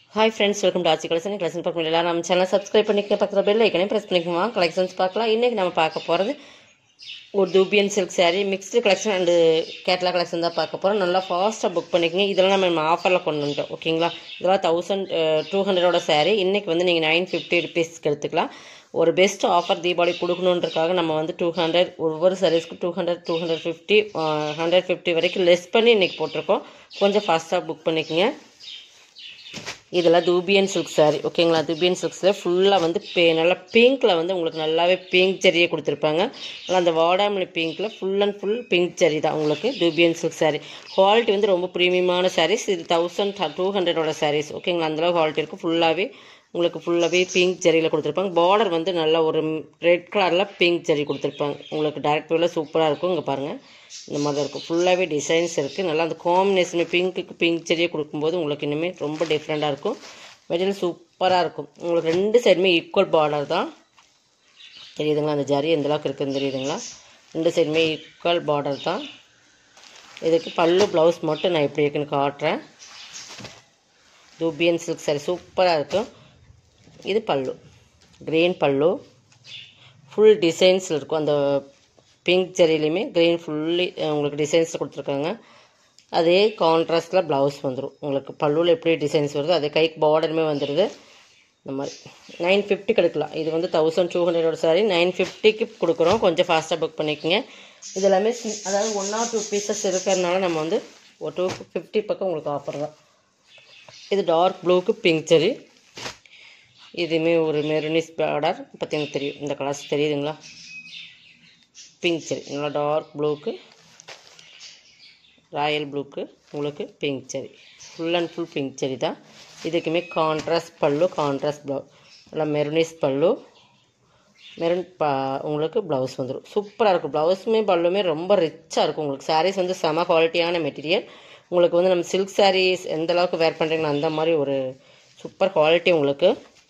hi friends welcome to Aachi collection collection பார்க்க முடியல நம்ம சேனல் சப்ஸ்கிரைப் பண்ணிக்க பக்கத்தில் பெல் ஐக்கனே ப்ரெஸ் பண்ணிக்குமா கலெக்ஷன்ஸ் பார்க்கலாம் இன்றைக்கி நம்ம பார்க்க போகிறது ஒரு dupion silk saree mixed collection and கேட்லா கலெக்ஷன் தான் பார்க்க போகிறோம் நல்லா ஃபாஸ்ட்டாக புக் பண்ணிக்கோங்க இதெல்லாம் நம்ம ஆஃபரில் கொண்டு வந்துட்டோம் ஓகேங்களா இதெல்லாம் தௌசண்ட் டூ ஹண்ட்ரடோட saree இன்றைக்கி வந்து நீங்கள் நைன் ஃபிஃப்டி ருபீஸ்க்கு எடுத்துக்கலாம் ஒரு பெஸ்ட் ஆஃபர் தீபாவளி கொடுக்கணுன்றக்காக நம்ம வந்து டூ ஹண்ட்ரட் ஒவ்வொரு சாரீஸ்க்கு two hundred two hundred fifty hundred fifty வரைக்கும் லெஸ் பண்ணி இன்றைக்கி போட்டிருக்கோம் கொஞ்சம் ஃபாஸ்ட்டாக புக் பண்ணிக்கோங்க இதெல்லாம் தூபியன் சில்க் saree ஓகேங்களா தூபியன் சில்க்ஸில் ஃபுல்லாக வந்து பே நல்லா பிங்க்கில் வந்து உங்களுக்கு நல்லாவே பிங்க் ஜரியே கொடுத்துருப்பாங்க நல்லா அந்த வாடாமல்லி பிங்க்கில் full and full pink zari தான் உங்களுக்கு தூபியன் சில்க் saree குவாலிட்டி வந்து ரொம்ப ப்ரீமியமான sarees இது தௌசண்ட் டூ ஹண்ட்ரடோட sarees ஓகேங்களா அந்தளவு குவாலிட்டி இருக்குது ஃபுல்லாகவே உங்களுக்கு ஃபுல்லாகவே பிங்க் ஜரியில் கொடுத்துருப்பாங்க பார்டர் வந்து நல்லா ஒரு ரெட் கலரில் பிங்க் ஜரி கொடுத்துருப்பாங்க உங்களுக்கு டேரக்ட் வியூவில் சூப்பராக இருக்கும் இங்கே பாருங்கள் இந்த மாதிரி தான் இருக்கும் ஃபுல்லாகவே டிசைன்ஸ் இருக்குது நல்லா அந்த காம்பினேஷன் பிங்க்குக்கு பிங்க் ஜரியை கொடுக்கும்போது உங்களுக்கு இன்னுமே ரொம்ப டிஃப்ரெண்ட்டாக இருக்கும் மெட்டீரியல் சூப்பராக இருக்கும் உங்களுக்கு ரெண்டு சைடுமே ஈக்குவல் பார்டர் தான் தெரியுதுங்களா அந்த ஜரி எந்த அளவுக்கு இருக்குதுன்னு தெரியுதுங்களா ரெண்டு சைடுமே ஈக்குவல் பார்டர் தான் இதுக்கு பல்லு ப்ளவுஸ் மட்டும் நான் எப்படி இருக்குன்னு காட்டுறேன் தூபியன் சில்க் சாரி சூப்பராக இருக்கும் இது பல்லு க்ரீன் பல்லு ஃபுல் டிசைன்ஸில் இருக்கும் அந்த பிங்க் ஜெரிலையுமே க்ரீன் ஃபுல்லி உங்களுக்கு டிசைன்ஸில் கொடுத்துருக்காங்க அதே கான்ட்ராஸ்டில் ப்ளவுஸ் வந்துடும் உங்களுக்கு பல்லுவில் எப்படி டிசைன்ஸ் வருதோ அதே கைக்கு பார்டருமே வந்துடுது இந்த மாதிரி நைன் ஃபிஃப்டி கிடைக்கலாம் இது வந்து தௌசண்ட் டூ ஹண்ட்ரடோட சாரி நைன் ஃபிஃப்டிக்கு கொடுக்குறோம் கொஞ்சம் ஃபாஸ்ட்டாக புக் பண்ணிக்கோங்க இது எல்லாமே சி- அதாவது ஒன் ஆர் டூ பீசஸ் இருக்கிறதுனால நம்ம வந்து ஒரு டூ ஃபிஃப்டி பக்கம் உங்களுக்கு ஆஃபர் தான் இது டார்க் ப்ளூக்கு பிங்க் ஜெரி இதுவுமே ஒரு மெருனிஸ் பார்டர் பார்த்தீங்கன்னா தெரியும் இந்த கலர்ஸ் தெரியுதுங்களா பிங்க் செரி நல்லா டார்க் ப்ளூக்கு ராயல் ப்ளூக்கு உங்களுக்கு பிங்க் செரி ஃபுல் அண்ட் ஃபுல் பிங்க் செரி தான் இதுக்குமே கான்ட்ராஸ்ட் பல்லு கான்ட்ராஸ்ட் ப்ளவு நல்லா மெருனிஸ் பல்லு மெரூன் பா உங்களுக்கு ப்ளவுஸ் வந்துடும் சூப்பராக இருக்கும் ப்ளவுஸுமே பல்லுமே ரொம்ப ரிச்சாக இருக்கும் உங்களுக்கு சாரீஸ் வந்து செம குவாலிட்டியான மெட்டீரியல் உங்களுக்கு வந்து நம்ம சில்க் சாரீஸ் எந்த அளவுக்கு வேர் பண்ணுறீங்களோ அந்த மாதிரி ஒரு சூப்பர் குவாலிட்டி உங்களுக்கு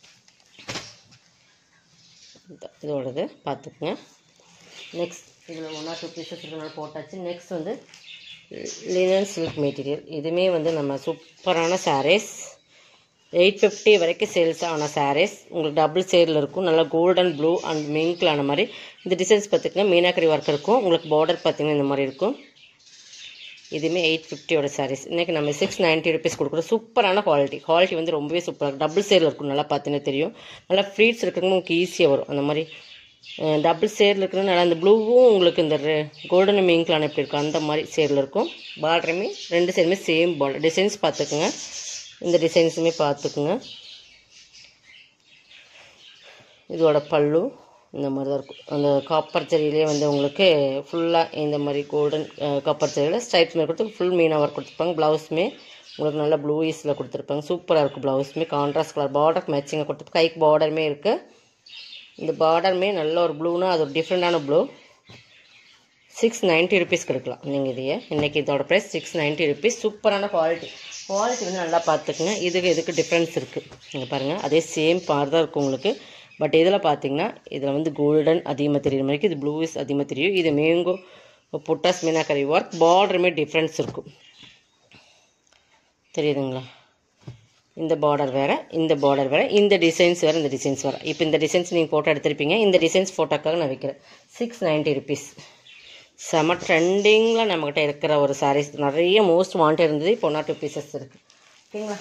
இந்த- இதோடது பார்த்துக்குங்க நெக்ஸ்ட் இதில் ஒன் ஆர் டூ பீசஸ் இருக்கிறனால போட்டாச்சு நெக்ஸ்ட் வந்து லினன் சில்க் மெட்டீரியல் இதுவுமே வந்து நம்ம சூப்பரான சாரீஸ் எயிட் ஃபிஃப்டி வரைக்கும் சேல்ஸ் ஆன சாரீஸ் உங்களுக்கு டபுள் சேரில் இருக்கும் நல்லா கோல்டன் ப்ளூ அண்ட் மிங்க்ல ஆன மாதிரி இந்த டிசைன்ஸ் பார்த்துக்கங்க மீனாக்கரி ஒர்க் இருக்கும் உங்களுக்கு பார்டர் பார்த்தீங்கன்னா இந்த மாதிரி இருக்கும் இதுவுமே எயிட் ஃபிஃப்டியோட சாரீஸ் இன்றைக்கி நம்ம சிக்ஸ் நைன்ட்டி ருபீஸ் கொடுக்குறோம் சூப்பரான குவாலிட்டி குவாலிட்டி வந்து ரொம்பவே சூப்பராக இருக்கும் டபுள் சேரில் இருக்கும் நல்லா பார்த்தீங்கன்னா தெரியும் நல்லா ஃப்ரீட்ஸ் இருக்கிறவங்க உங்களுக்கு ஈஸியாக வரும் அந்த மாதிரி டபுள் சேரில் இருக்கிறது நல்லா அந்த ப்ளூவும் உங்களுக்கு இந்த கோல்டன் மிங்க்லான எப்படி இருக்கும் அந்த மாதிரி சேரில் இருக்கும் பார்டருமே ரெண்டு சைடுமே சேம் பார்டர் டிசைன்ஸ் பார்த்துக்குங்க இந்த டிசைன்ஸுமே பார்த்துக்குங்க இதோட பல்லு இந்த மாதிரி தான் இருக்கும் அந்த காப்பர் ஜரியிலே வந்து உங்களுக்கு ஃபுல்லாக இந்த மாதிரி கோல்டன் காப்பர் ஜரியில் ஸ்ட்ரைப்ஸ் மாதிரி கொடுத்து ஃபுல் மீனாக ஒர்க் கொடுத்துருப்பாங்க ப்ளவுஸுமே உங்களுக்கு நல்லா ப்ளூயிஸில் கொடுத்துருப்பாங்க சூப்பராக இருக்கும் ப்ளவுஸுமே கான்ட்ராஸ்ட் கலர் பார்டருக்கு மேட்சிங்காக கொடுத்து கைக்கு பார்டருமே இருக்குது இந்த பார்டருமே நல்ல ஒரு ப்ளூனா அது ஒரு டிஃப்ரெண்ட்டான ப்ளூ சிக்ஸ் நைன்ட்டி ருபீஸ் கிடைக்கலாம் நீங்கள் இதையே இன்றைக்கி இதோட ப்ரைஸ் சிக்ஸ் நைன்ட்டி ருபீஸ் சூப்பரான குவாலிட்டி குவாலிட்டி வந்து நல்லா பார்த்துக்குங்க இதுக்கு இதுக்கு டிஃப்ரென்ஸ் இருக்குது நீங்கள் பாருங்கள் அதே சேம் பார் தான் இருக்கும் உங்களுக்கு பட் இதில் பார்த்தீங்கன்னா இதில் வந்து கோல்டன் அதிகமாக தெரியுற மாதிரி இது ப்ளூஸ் அதிகமாக தெரியும் இது மேங்கோ புட்டாஸ் மீனாக்கரி ஒர்க் பார்டருமே டிஃப்ரென்ஸ் இருக்கும் தெரியுதுங்களா இந்த பார்டர் வேறு இந்த பார்டர் வேறு இந்த டிசைன்ஸ் வேறு இந்த டிசைன்ஸ் வேறு இப்போ இந்த டிசைன்ஸ் நீங்கள் ஃபோட்டோ எடுத்திருப்பீங்க இந்த டிசைன்ஸ் ஃபோட்டோக்காக நான் வைக்கிறேன் சிக்ஸ் நைன்ட்டி ருபீஸ் செம ட்ரெண்டிங்கில் நம்மக்கிட்ட இருக்கிற ஒரு சாரீஸ் நிறைய மோஸ்ட் வாண்டட் இருந்தது இப்போ ஒன் ஆர் டூ பீசஸ் இருக்குது ஓகேங்களா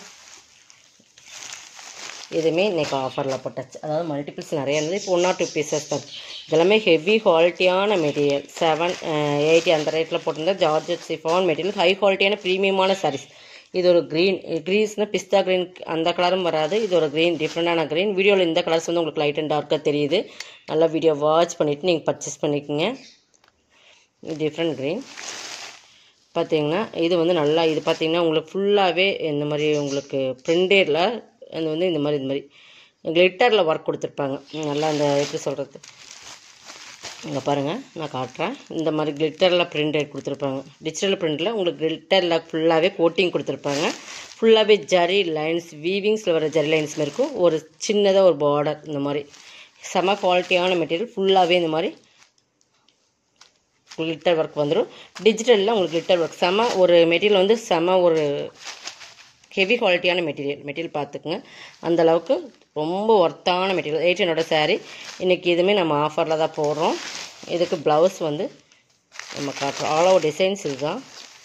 இதுவுமே இன்றைக்கி ஆஃபரில் போட்டாச்சு அதாவது மல்டிபிள்ஸ் நிறைய இருந்தது இப்போ ஒன் ஆர் டூ பீசஸ் தான் இதெல்லாமே ஹெவி குவாலிட்டியான மெட்டீரியல் செவன் எயிட்டி அந்த ரேட்டில் போட்டிருந்தா ஜார்ஜட் சிஃபான் மெட்டீரியல் ஹை குவாலிட்டியான ப்ரீமியமான சாரீஸ் இது ஒரு க்ரீன் க்ரீஸ்னால் பிஸ்தா க்ரீன் அந்த கலரும் வராது இது ஒரு க்ரீன் டிஃப்ரெண்டான க்ரீன் வீடியோவில் இந்த கலர்ஸ் வந்து உங்களுக்கு லைட் அண்ட் டார்க்காக தெரியுது நல்லா வீடியோ வாட்ச் பண்ணிவிட்டு நீங்கள் பர்ச்சேஸ் பண்ணிக்கோங்க இது டிஃப்ரெண்ட் க்ரீன் பார்த்தீங்கன்னா இது வந்து நல்லா இது பார்த்தீங்கன்னா உங்களுக்கு ஃபுல்லாகவே இந்த மாதிரி உங்களுக்கு பிரிண்டேடில் அது வந்து இந்த மாதிரி இந்த மாதிரி கிளிட்டரில் ஒர்க் கொடுத்துருப்பாங்க நல்லா அந்த எப்படி சொல்கிறது இங்கே பாருங்கள் நான் காட்டுறேன் இந்த மாதிரி கிளிட்டரில் பிரிண்டட் கொடுத்துருப்பாங்க டிஜிட்டல் பிரிண்டில் உங்களுக்கு கிளிட்டரில் ஃபுல்லாகவே கோட்டிங் கொடுத்துருப்பாங்க ஃபுல்லாகவே ஜரி லைன்ஸ் வீவிங்ஸில் வர ஜரி லைன்ஸ் மாதிரி இருக்கும் ஒரு சின்னதாக ஒரு பார்டர் இந்த மாதிரி செம குவாலிட்டியான மெட்டீரியல் ஃபுல்லாகவே இந்த மாதிரி கிளிட்டர் ஒர்க் வந்துடும் டிஜிட்டலில் உங்களுக்கு கிளிட்டர் ஒர்க் செம ஒரு மெட்டீரியல் வந்து செம ஒரு ஹெவி குவாலிட்டியான மெட்டீரியல் மெட்டீரியல் பார்த்துக்குங்க அந்த அளவுக்கு ரொம்ப ஒர்த்தான மெட்டீரியல் எயிட் ஹண்ட்ரட் சாரீ இன்றைக்கி இதுவுமே நம்ம ஆஃபரில் தான் போடுறோம் இதுக்கு ப்ளவுஸ் வந்து நம்ம காட்டுறோம் ஆல் ஓவர் டிசைன்ஸ் இதுதான்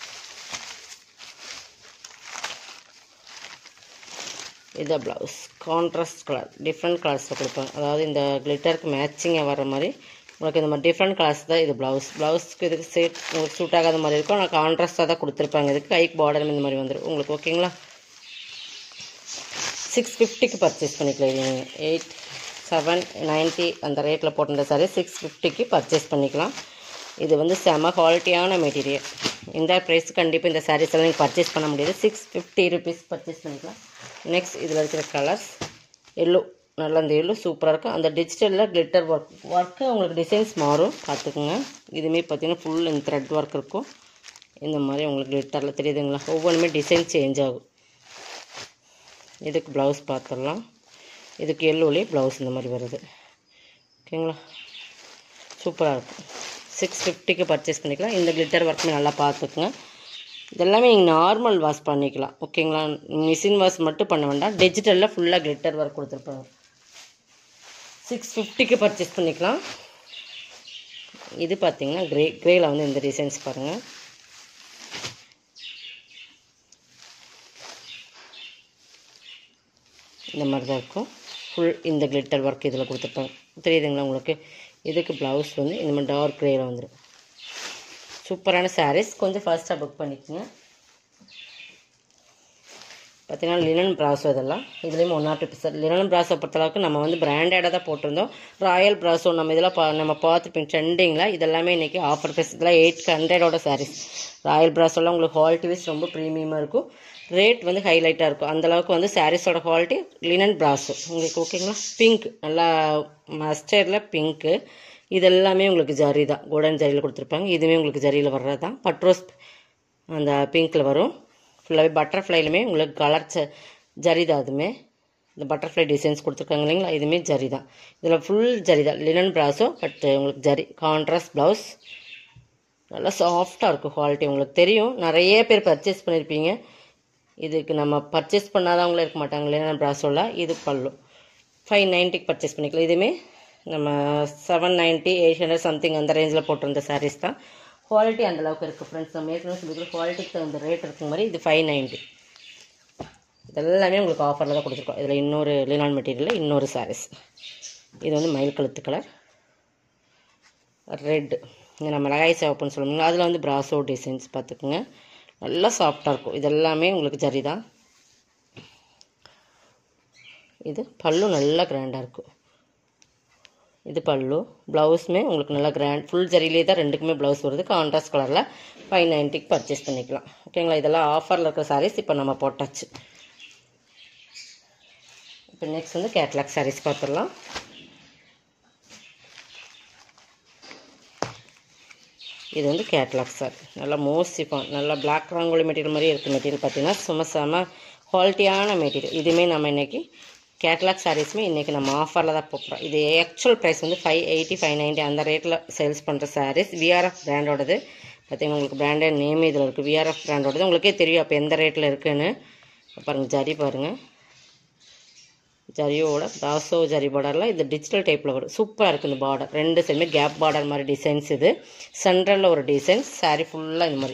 இது ப்ளவுஸ் கான்ட்ராஸ்ட் கலர் டிஃப்ரெண்ட் கலர்ஸில் கொடுப்பாங்க அதாவது இந்த கிளிட்டருக்கு மேட்சிங்காக வர மாதிரி உங்களுக்கு இந்த மாதிரி டிஃப்ரெண்ட் கலர்ஸ் தான் இது ப்ளவுஸ் ப்ளவுஸ்க்கு இதுக்கு சேட் உங்களுக்கு சூட் ஆகாத மாதிரி இருக்கும் ஆனால் கான்ட்ராஸ்ட்டாக தான் கொடுத்துருப்பாங்க இதுக்கு கைக்கு பார்டர் இந்த மாதிரி வந்துடும் உங்களுக்கு ஓகேங்களா சிக்ஸ் ஃபிஃப்டிக்கு பர்ச்சேஸ் பண்ணிக்கலாம் இது எயிட் செவன் நைன்ட்டி அந்த ரேட்டில் போட்டிருந்த சாரி சிக்ஸ் ஃபிஃப்டிக்கு பர்ச்சேஸ் பண்ணிக்கலாம் இது வந்து செம குவாலிட்டியான மெட்டீரியல் இந்த ப்ரைஸ் கண்டிப்பாக இந்த சாரீஸ் எல்லாம் நீங்கள் பர்ச்சேஸ் பண்ண முடியாது சிக்ஸ் ஃபிஃப்டி ருபீஸ் பர்ச்சேஸ் பண்ணிக்கலாம் நெக்ஸ்ட் இதில் இருக்கிற கலர்ஸ் எல்லோ நல்லா அந்த எல்லோ சூப்பராக இருக்கும் அந்த டிஜிட்டலில் கிளிட்டர் ஒர்க் ஒர்க்கு உங்களுக்கு டிசைன்ஸ் மாறும் பார்த்துக்குங்க இதுவுமே பார்த்தீங்கன்னா ஃபுல் இந்த த்ரெட் ஒர்க் இருக்கும் இந்த மாதிரி உங்களுக்கு கிளிட்டரில் தெரியுதுங்களா ஒவ்வொன்றுமே டிசைன் சேஞ்ச் ஆகும் இதுக்கு ப்ளவுஸ் பார்த்துடலாம் இதுக்கு எல்லோலேயே ப்ளவுஸ் இந்த மாதிரி வருது ஓகேங்களா சூப்பராக இருக்கும் சிக்ஸ் ஃபிஃப்டிக்கு பர்ச்சேஸ் பண்ணிக்கலாம் இந்த கிளிட்டர் ஒர்க்குமே நல்லா பார்த்துக்குங்க இதெல்லாமே நீங்கள் நார்மல் வாஷ் பண்ணிக்கலாம் ஓகேங்களா மிஷின் வாஷ் மட்டும் பண்ண வேண்டாம் டிஜிட்டலில் ஃபுல்லாக கிளிட்டர் ஒர்க் கொடுத்துருப்பாங்க சிக்ஸ் ஃபிஃப்டிக்கு பர்ச்சேஸ் பண்ணிக்கலாம் இது பார்த்தீங்கன்னா கிரே கிரேயில் வந்து இந்த டிசைன்ஸ் பாருங்கள் இந்த மாதிரி தான் இருக்கும் ஃபுல் இந்த கிளிட்டர் ஒர்க் இதில் கொடுத்துருப்பாங்க தெரியுதுங்களா உங்களுக்கு இதுக்கு ப்ளவுஸ் வந்து இந்த மாதிரி டார்க் க்ரேயில் வந்துடும் சூப்பரான சாரீஸ் கொஞ்சம் ஃபாஸ்ட்டாக புக் பண்ணிக்கோங்க பார்த்தீங்கன்னா லினன் ப்ராசோ இதெல்லாம் இதுலேயும் one or two piece linen brasso பொறுத்தளவுக்கு நம்ம வந்து பிராண்டடாக தான் போட்டிருந்தோம் ராயல் ப்ராசோ நம்ம இதெல்லாம் பா நம்ம பார்த்துப்பீங்க ட்ரெண்டிங்கில் இதெல்லாமே இன்றைக்கி ஆஃபர் ப்ரைஸ் இதெல்லாம் எயிட் ஹண்ட்ரடோட சாரீஸ் ராயல் ப்ராசோலாம் உங்களுக்கு குவாலிட்டி வைஸ் ரொம்ப ப்ரீமியமாக இருக்கும் ரேட் வந்து ஹைலைட்டாக இருக்கும் அந்தளவுக்கு வந்து சாரீஸோட குவாலிட்டி லினன் ப்ராசோ உங்களுக்கு ஓகேங்களா பிங்க் நல்லா மஸ்டர்டில் பிங்க்கு இதெல்லாமே உங்களுக்கு ஜரி தான் கோல்டன் ஜரியில் கொடுத்துருப்பாங்க இதுவுமே உங்களுக்கு ஜரியில் வர்றது தான் பட்ரோஸ் அந்த பிங்க்கில் வரும் ஃபுல்லாகவே பட்டர்ஃப்ளைலுமே உங்களுக்கு கலர் ச ஜரி தான் அதுவுமே இந்த பட்டர்ஃப்ளை டிசைன்ஸ் கொடுத்துருக்காங்க இல்லைங்களா இதுவுமே ஜரி தான் இதில் ஃபுல் ஜரி தான் லினன் ப்ராஸோ பட் உங்களுக்கு ஜரி கான்ட்ராஸ்ட் ப்ளவுஸ் நல்லா சாஃப்டாக இருக்கும் குவாலிட்டி உங்களுக்கு தெரியும் நிறைய பேர் பர்ச்சேஸ் பண்ணியிருப்பீங்க இதுக்கு நம்ம பர்ச்சேஸ் பண்ணாதவங்களே இருக்க மாட்டாங்க லினன் ப்ராஸோவில் இது பல்லு ஃபைவ் நைன்ட்டிக்கு பர்ச்சேஸ் பண்ணிக்கலாம் இதுவுமே நம்ம seven ninety eight hundred something அந்த ரேஞ்சில் போட்டிருந்த சாரீஸ் தான் குவாலிட்டி அந்தளவுக்கு இருக்குது ஃப்ரெண்ட்ஸ் நம்ம ஏற்கனவே சொல்லிக்கிறோம் குவாலிட்டிக்கு தகுந்த ரேட் இருக்கும் மாதிரி இது ஃபைவ் நைன்ட்டி இதெல்லாமே உங்களுக்கு ஆஃபரில் தான் கொடுத்துருக்கோம் இதில் இன்னொரு லினான் மெட்டீரியலில் இன்னொரு சாரீஸ் இது வந்து மயில் கழுத்து கலர் ரெட் இங்கே நம்ம மிளகாய் சிவப்புன்னு சொல்லுவாங்க அதில் வந்து பிராசோ டிசைன்ஸ் பார்த்துக்குங்க நல்லா சாஃப்டாக இருக்கும் இதெல்லாமே உங்களுக்கு ஜரி தான் இது பல்லு நல்லா கிராண்டாக இருக்கும் இது பல்லு ப்ளவுஸுமே உங்களுக்கு நல்லா கிராண்ட் ஃபுல் ஜரியிலே தான் ரெண்டுக்குமே ப்ளவுஸ் வருது கான்ட்ராஸ்ட் கலரில் ஃபைவ் நைன்ட்டிக்கு பர்ச்சேஸ் பண்ணிக்கலாம் ஓகேங்களா இதெல்லாம் ஆஃபரில் இருக்கிற சாரீஸ் இப்போ நம்ம போட்டாச்சு இப்போ நெக்ஸ்ட் வந்து கேட்லாக் சாரீஸ் பார்த்துடலாம் இது வந்து கேட்லாக் சார் நல்லா மோசிஃபான் நல்லா பிளாக் ராங்கோலி மெட்டீரியல் மாதிரி இருக்குது மெட்டீரியல் பார்த்தீங்கன்னா சும்மா செம குவாலிட்டியான மெட்டீரியல் இதுவுமே நம்ம இன்றைக்கி கேட்லாக் சாரீஸுமே இன்றைக்கி நம்ம ஆஃபரில் தான் போகிறோம் இது ஆக்சுவல் ப்ரைஸ் வந்து ஃபைவ் எயிட்டி ஃபைவ் நைன்ட்டி அந்த ரேட்டில் சேல்ஸ் பண்ணுற சாரீஸ் விஆர்எஃப் பிராண்டோடது பார்த்தீங்கன்னா உங்களுக்கு பிராண்டட் நேம் இதில் இருக்குது விஆர்எஃப் பிராண்டோடது உங்களுக்கே தெரியும் அப்போ எந்த ரேட்டில் இருக்குன்னு பாருங்கள் ஜரி பாருங்கள் ஜரியோட தாசோ ஜரி பார்டரில் இது டிஜிட்டல் டைப்பில் வரும் சூப்பராக இருக்குது இந்த பார்டர் ரெண்டு சைடுமே கேப் பார்டர் மாதிரி டிசைன்ஸ் இது சென்ட்ரலில் ஒரு டிசைன்ஸ் சாரீ ஃபுல்லாக இந்த மாதிரி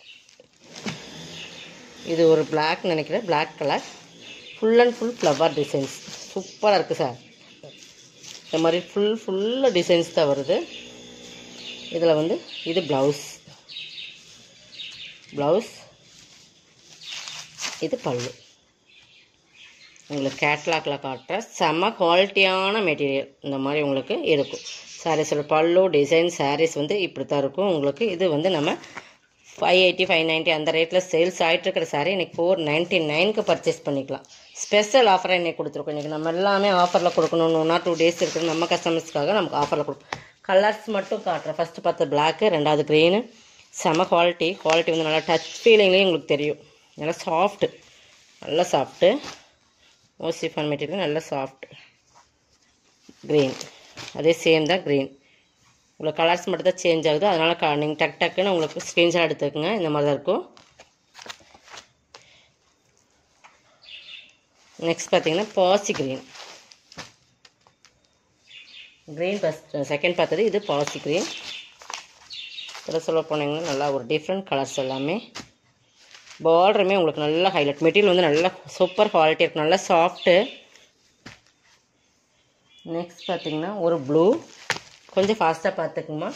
இது ஒரு பிளாக் நினைக்கிறேன் black colour full and full flower designs சூப்பராக இருக்குது சார் இந்த மாதிரி ஃபுல் ஃபுல்லாக டிசைன்ஸ் தான் வருது இதில் வந்து இது ப்ளவுஸ் ப்ளவுஸ் இது பல்லு உங்களுக்கு கேட்லாகில் காட்டுற செம்ம குவாலிட்டியான மெட்டீரியல் இந்த மாதிரி உங்களுக்கு இருக்கும் சாரீஸோட பல்லு டிசைன் சாரீஸ் வந்து இப்படி தான் இருக்கும் உங்களுக்கு இது வந்து நம்ம ஃபைவ் எயிட்டி ஃபைவ் நைன்ட்டி அந்த ரேட்டில் சேல்ஸ் ஆகிட்டு இருக்கிற சாரீ இன்றைக்கி ஃபோர் நைன்ட்டி நைனுக்கு பர்ச்சேஸ் பண்ணிக்கலாம் ஸ்பெஷல் ஆஃபராக இன்றைக்கி கொடுத்துருக்கோம் இன்றைக்கி நம்ம எல்லாமே ஆஃபரில் கொடுக்கணும் ஒன் ஆர் டூ டேஸ் இருக்குது நம்ம கஸ்டமர்ஸ்க்காக நமக்கு ஆஃபரில் கொடுக்கும் கலர்ஸ் மட்டும் காட்டுறேன் ஃபஸ்ட்டு பார்த்த பிளாக்கு ரெண்டாவது க்ரீனு செம குவாலிட்டி குவாலிட்டி வந்து நல்லா டச் ஃபீலிங்லேயும் உங்களுக்கு தெரியும் நல்லா சாஃப்ட்டு நல்லா சாஃப்ட்டு ஓசிஃபான் மெட்டீரியல் நல்லா சாஃப்ட் க்ரீன் அதே சேம் தான் க்ரீன் உங்களுக்கு கலர்ஸ் மட்டும் தான் சேஞ்ச் ஆகுது அதனால் க நீங்கள் டக் டக்குன்னு உங்களுக்கு ஸ்க்ரீன்ஷாட் எடுத்துக்கோங்க இந்த மாதிரி தான் இருக்கும் நெக்ஸ்ட் பார்த்தீங்கன்னா பாசி க்ரீன் க்ரீன் ஃபஸ்ட் செகண்ட் பார்த்தது இது பாசி க்ரீன் இதில் சொல்ல போனீங்கன்னா நல்லா ஒரு டிஃப்ரெண்ட் கலர்ஸ் எல்லாமே பார்டருமே உங்களுக்கு நல்லா ஹைலைட் மெட்டீரியல் வந்து நல்லா சூப்பர் குவாலிட்டி இருக்கும் நல்லா சாஃப்ட்டு நெக்ஸ்ட் பார்த்தீங்கன்னா ஒரு ப்ளூ கொஞ்சம் ஃபாஸ்ட்டாக பார்த்துக்குமா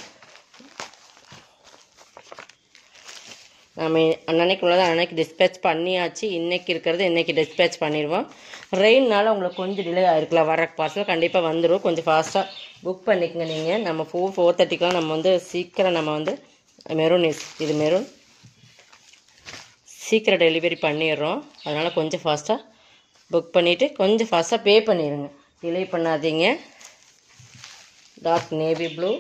நம்ம அன்னன்னைக்கு உள்ளதை அன்னைக்கு டிஸ்பேச் பண்ணியாச்சு இன்னைக்கு இருக்கிறது இன்னைக்கு டிஸ்பேச் பண்ணிடுவோம் ரெயின்னால உங்களுக்கு கொஞ்சம் டிலே ஆயிருக்கலாம் வர பார்சல் கண்டிப்பாக வந்துடும் கொஞ்சம் ஃபாஸ்ட்டாக புக் பண்ணிக்கங்க நீங்கள் நம்ம ஃபோர் ஃபோர் தேர்ட்டிக்கெலாம் நம்ம வந்து சீக்கிரம் நம்ம வந்து மெரூன் இஸ் இது மெரூன் சீக்கிரம் டெலிவரி பண்ணிடுறோம் அதனால் கொஞ்சம் ஃபாஸ்ட்டாக புக் பண்ணிவிட்டு கொஞ்சம் ஃபாஸ்ட்டாக பே பண்ணிடுங்க டிலே பண்ணாதீங்க dark navy blue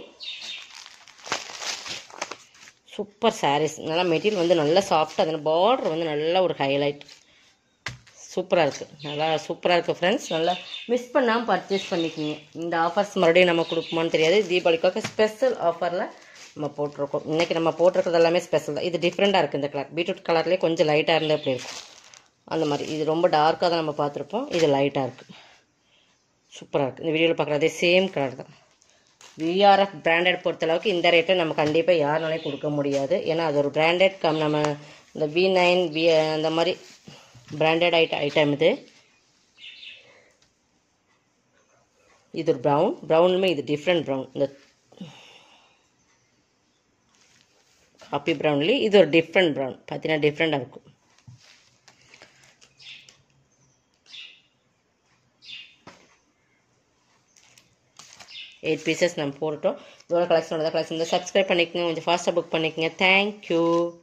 super saris நல்லா மெட்டீரியல் வந்து நல்லா சாஃப்டாக அதில் பார்டர் வந்து நல்ல ஒரு ஹைலைட் சூப்பராக இருக்குது நல்லா சூப்பராக இருக்குது ஃப்ரெண்ட்ஸ் நல்லா மிஸ் பண்ணாமல் பர்ச்சேஸ் பண்ணிக்கோங்க இந்த ஆஃபர்ஸ் மறுபடியும் நம்ம கொடுப்போமான்னு தெரியாது தீபாவளிக்காக ஸ்பெஷல் ஆஃபரில் நம்ம போட்டிருக்கோம் இன்றைக்கி நம்ம போட்டிருக்கிறது எல்லாமே ஸ்பெஷல் தான் இது டிஃப்ரெண்ட்டாக இருக்குது இந்த கலர் பீட்ரூட் கலர்லேயே கொஞ்சம் லைட்டாக இருந்தால் எப்படி இருக்கும் அந்த மாதிரி இது ரொம்ப டார்க்காக தான் நம்ம பார்த்துருப்போம் இது லைட்டாக இருக்குது சூப்பராக இருக்குது இந்த வீடியோவில் பார்க்குற அதே சேம் கலர் தான் விஆர்எஃப் பிராண்டட் பொறுத்தளவுக்கு இந்த ரேட்டை நம்ம கண்டிப்பாக யாருனாலையும் கொடுக்க முடியாது ஏன்னா அது ஒரு பிராண்டட் கம் நம்ம இந்த வி நைன் வி அந்த மாதிரி பிராண்டட் ஐட்ட ஐட்டம் இது இது ஒரு ப்ரௌன் ப்ரௌனுமே இது டிஃப்ரெண்ட் ப்ரௌன் இந்த காப்பி ப்ரௌன்லேயே இது ஒரு டிஃப்ரெண்ட் ப்ரௌன் பார்த்தீங்கன்னா டிஃப்ரெண்ட்டாக இருக்கும் எயிட் பீசஸ் நம்ம போட்டுட்டோம் இதோட கலெக்ஷனோட கலெக்ஷன் சப்ஸ்கிரைப் பண்ணிக்கோங்க கொஞ்சம் ஃபாஸ்ட்டாக புக் பண்ணிக்கோங்க தேங்க்யூ